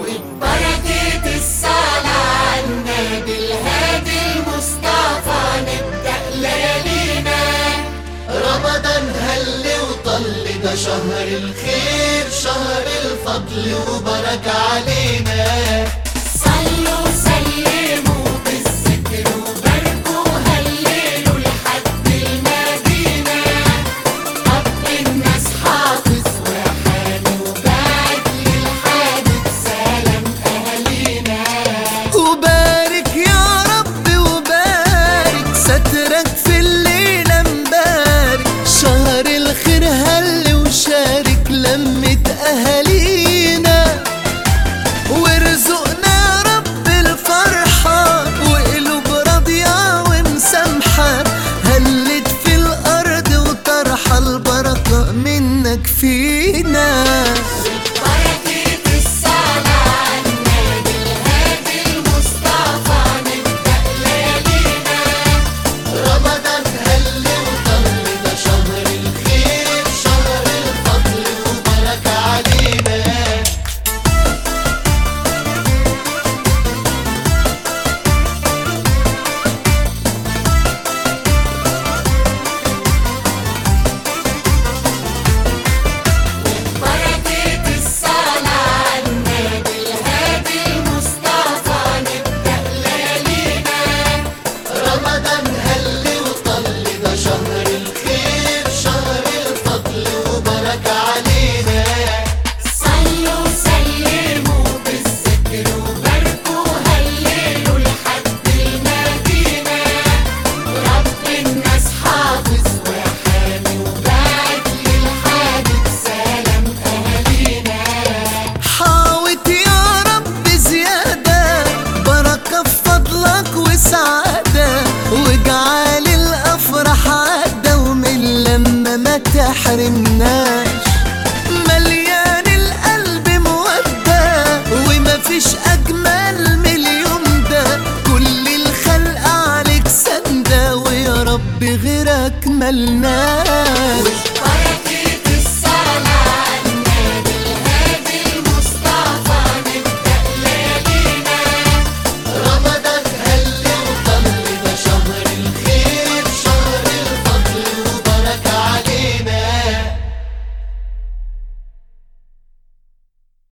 وببركة الصلاة على النبي الهادي المصطفى نبدأ ليالينا رمضان هل وطل ده شهر الخير شهر الفضل وبركة علينا صلوا وسلموا بالذكر وباركوا هللوا لحد المدينة رب الناس حافظ وحامي وبعد للحادث سلام أهالينا وبارك يا رب وبارك سترك في الليلة مبارك شهر الخير هل وشارك لمة أهالينا وارزقنا يا رب الفرحة وقلوب راضية ومسامحة هلت في الأرض وطرحة البركة منك فينا بركة الصلاة على النبي الهادي المصطفى نبدأ ليالينا رمضان هل وطل ده شهر الخير شهر الفضل وبركة علينا بركة الصلاة على النبي الهادي المصطفى نبدأ ليالينا رمضان هل وطل ده شهر الخير شهر الفضل وبركة علينا صلوا وسلموا بالذكر وباركوا هللوا لحد المدينة رب الناس حافظ وحامي وبعد للحادث سلام أهالينا حاوت يا رب زيادة بركة في فضلك وسعادة واجعل الأفراح عادة ومن لما ما تحرمناش مليان القلب مودة وما فيش أجمل من اليوم ده كل الخلق عليك سندة ويا رب غيرك ملناش